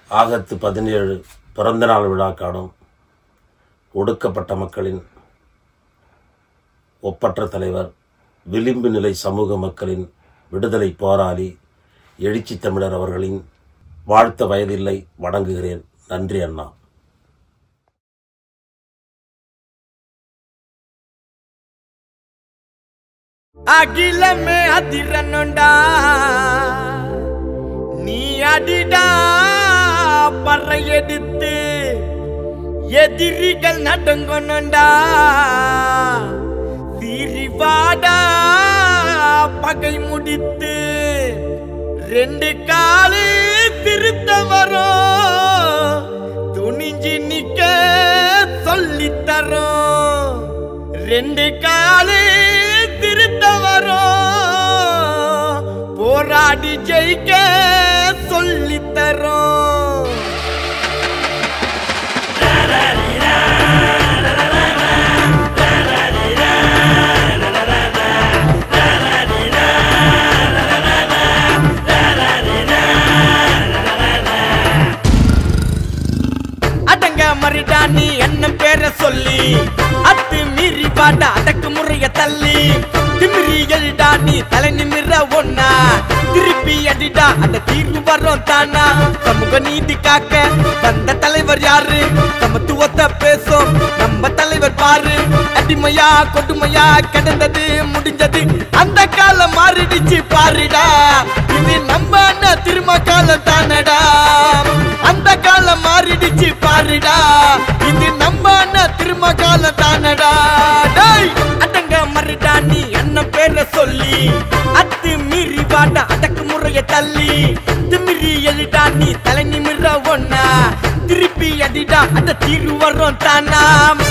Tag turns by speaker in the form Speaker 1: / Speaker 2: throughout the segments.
Speaker 1: ஆகத்து பதினேழு பிறந்தநாள் விழா காணும் ஒடுக்கப்பட்ட மக்களின் ஒப்பற்ற தலைவர் விளிம்பு நிலை சமூக மக்களின் விடுதலை போராளி எழுச்சி தமிழர் அவர்களின் வாழ்த்த வயதில்லை வணங்குகிறேன் நன்றி அண்ணா
Speaker 2: அகிலமே அதிரணுண்டா நீ அடிடா பறை எடுத்து எதிரிகள் நடுங்கணுண்டா சிரிவாடா பகை முடித்து ரெண்டு காலு திருத்த வரும் துணிஞ்சு நிக்க சொல்லித் தரோம் ரெண்டு காலு திருத்த வரும் போராடி ஜெயிக்க சொல்லித் தரோம் அடங்க மறிடா நீ என்ன பேர சொல்லி அத்து மீறி பாடா அடக்கு முறைய தள்ளி திமிரி எழுடா நீ தலை நிமிர ஒன்னா திருப்பி அடிடா அந்த தீர்வு வரும் தானா சமூக நீதி காக்க வந்த தலைவர் யாரு சமத்துவத்தை பேசும் நம்ம தலைவர் பாரு அடிமையா கொடுமையா கிடந்தது முடிஞ்சது அந்த காலம் மாறிடுச்சு பாருடா இது நம்ம அண்ணன் திரும்ப காலம் தானடா அந்த காலம் மாறிடுச்சு பாருடா இது நம்ம அண்ணன் திரும்ப காலம் தானடா டேய் அடங்க மறுடா நீ அண்ணன் பேர சொல்லி அத்து மீறி வாடா அடக்கு முறைய தள்ளி திமிரி எழுடா நீ தலை நிமிர ஒன்னா திருப்பி அடிடா அந்த தீர்வு வரும் தானா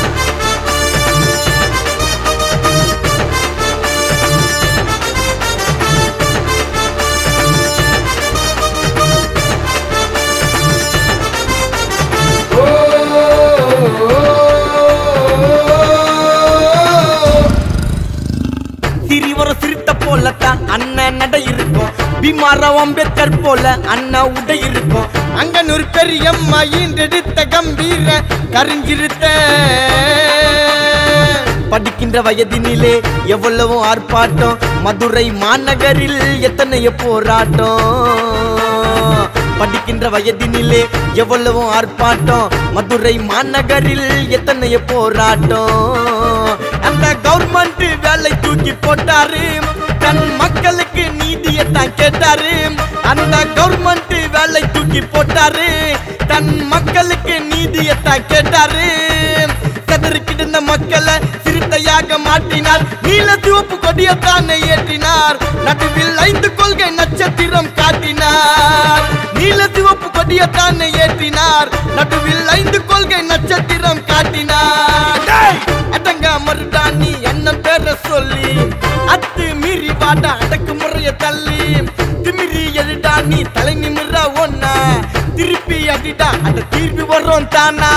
Speaker 2: சிறிவர சிரித்த போலத்தான் அண்ணன் நடை இருக்கும் பீமாராவ் அம்பேத்கர் போல அண்ணா உடை இருக்கும் அங்க ஒரு பெரிய ஈன்றெடுத்த கம்பீர கரிஞ்சிருத்த படிக்கின்ற வயதினிலே எவ்வளவு ஆர்ப்பாட்டம் மதுரை மாநகரில் எத்தனைய போராட்டம் படிக்கின்ற வயதினிலே எவ்வளவு ஆர்ப்பாட்டம் மதுரை மாநகரில் எத்தனைய போராட்டம் அந்த கவர்மெண்ட் வேலை தூக்கி போட்டாரு தன் மக்களுக்கு நீதியத்தான் கேட்டாரு அந்த கவர்மெண்ட் வேலை தூக்கி போட்டாரு தன் மக்களுக்கு நீதியத்தான் கேட்டாரு கதறிக்கிட்டு மக்களை சிறுத்தையாக மாற்றினார் நீல சிவப்பு கொடியத்தானே ஏற்றினார் நடுவில் ஐந்து கொள்கை நட்சத்திரம் காட்டினார் நீல சிவப்பு கொடியத்தானே ஏற்றினார் நடுவில் ஐந்து கொள்கை நட்சத்திரம் காட்டினார் டேய்! அடங்க மறுடா நீ என்ன பேர சொல்லி அத்து மீறி வாடா அடக்கு முறைய தள்ளி திமிரி எழுடா நீ தலை நிமிர ஒன்னா திருப்பி அடிடா அந்த தீர்வு வரும் தானா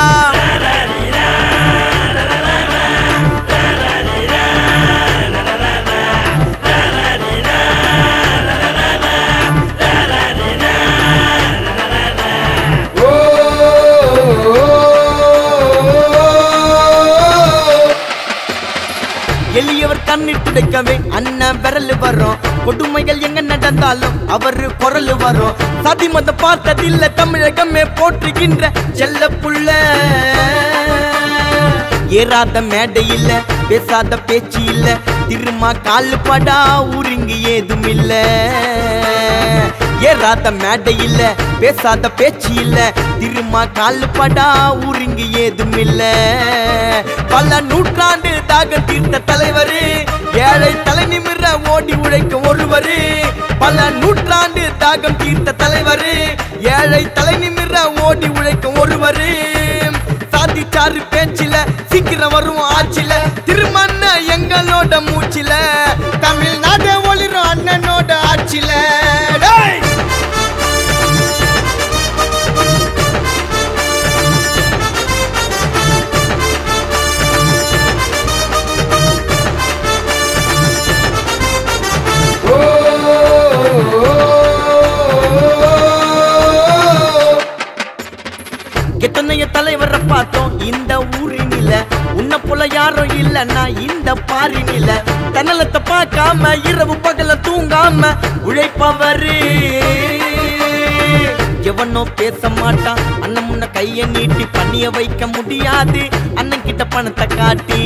Speaker 2: எளியவர் கண்ணீர் துடைக்கவே அண்ணன் விரல் வரும் கொடுமைகள் எங்க நடந்தாலும் அவரு குரல் வரும் சதி மத பார்த்ததில்ல தமிழகமே போற்றுகின்ற செல்ல புள்ள ஏறாத மேடை இல்ல பேசாத பேச்சு இல்ல திருமா காலு படா ஊருங்கு ஏதும் இல்ல ஏறாத மேடை இல்ல பேசாத பேச்சு இல்ல திருமா காலு படா ஊருங்கு ஏதும் இல்ல பல நூற்றாண்டு தாகம் தீர்த்த தலைவரு ஏழை தலை நிமிர ஓடி உழைக்கும் ஒருவரு பல நூற்றாண்டு தாகம் தீர்த்த தலைவரு ஏழை தலை நிமிர ஓடி உழைக்கும் ஒருவரு சாதிச்சாரு பேச்சில சீக்கிரம் வரும் ஆட்சில திருமண்ண எங்களோட மூச்சில தமிழ்நாடு ஒளிரும் அண்ணனோட ஆட்சில டேய்! எத்தனைய தலைவரை பார்த்தோம் இந்த ஊரினில உன்னை போல யாரும் இல்லைன்னா இந்த பாரினில தன்னலத்தை பார்க்காம இரவு பகல தூங்காம உழைப்பவரு எவனோ பேச மாட்டான் அண்ணன் முன்ன கைய நீட்டி பண்ணிய வைக்க முடியாது அண்ணன் கிட்ட பணத்தை காட்டி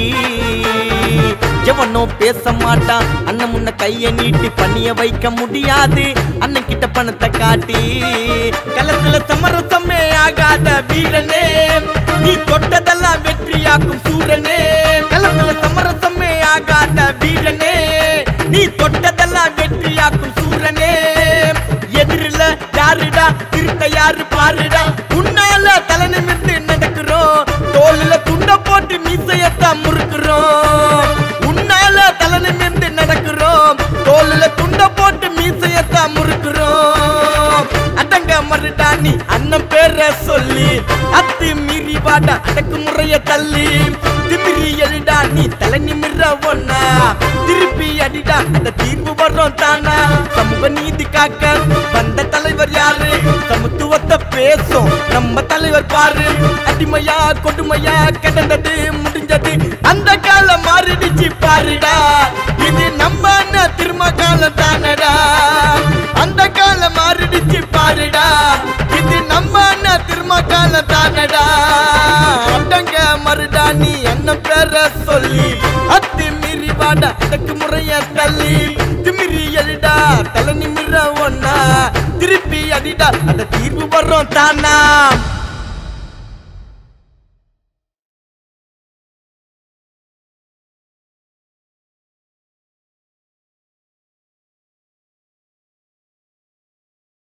Speaker 2: எவனோ பேச மாட்டான் அண்ணன் முன்ன கைய நீட்டி பண்ணிய வைக்க முடியாது அண்ணன் கிட்ட பணத்தை காட்டி களத்துல சமரசமே ஆகாத வீரனே நீ தொட்டதெல்லாம் வெற்றியாக்கும் சூரனே களத்துல சமரசமே ஆகாத வீரனே நீ தொட்டதெல்லாம் வெற்றியாக்கும் சூரனே எதிரில யாருடா திருட்ட யாரு பாருடா உன்னால தலை நிமிர்ந்து நடக்கிறோம் தோல்ல துண்ட போட்டு மீசையத்தான் முறுக்குறோம் உன்னால தலை நிமிர்ந்து நடக்கிறோம் தோல்ல துண்ட போட்டு மீசையத்தான் முறுக்குறோம் அடங்க மறுடா நீ அண்ணன் பேர சொல்லி அத்து மீறி வாடா அடக்கு முறைய தள்ளி திமிரி எழுடா நீ தலை நிமிர ஒன்னா திருப்பி அடிடா அந்த தீர்வு வர்றோம் தானா சமூக நீதி காக்க வந்த தலைவர் யாரு சமத்துவத்தை பேசும் நம்ம தலைவர் பாரு அடிமையா கொடுமையா கிடந்தது முடிஞ்சது அந்த காலம் மாறிடுச்சு பாருடா இது நம்ம அண்ணன் திரும்ப காலம் தானடா அந்த காலம் மாறிடுச்சு பாருடா இது நம்ம அண்ணன் திரும்ப காலம் தானடா அடங்க மறுடா நீ என்ன பேர சொல்லி அத்து மீறி வாடா அதுக்கு முறைய தள்ளி திமிரி எழுடா தலை நிமிர ஒன்னா திருப்பி அடிடா அந்த தீர்வு வர்றோம் தானா